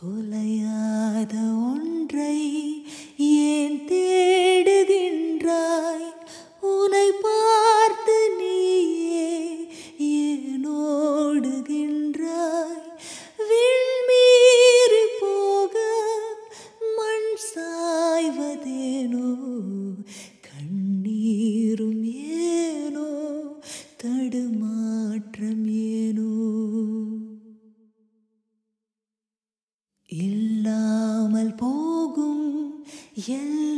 தொலையாத ஒன்றை ஏன் தேடுகின்றாய் உனை பார்த்து நீயே ஏன் ஓடுகின்றாய் விண்மீறி போக மண் சாய்வதேனோ கண்ணீரும் ஏனோ தடுமாற்றம் ஏனோ இல்லாமல் போகும் எல்லாம்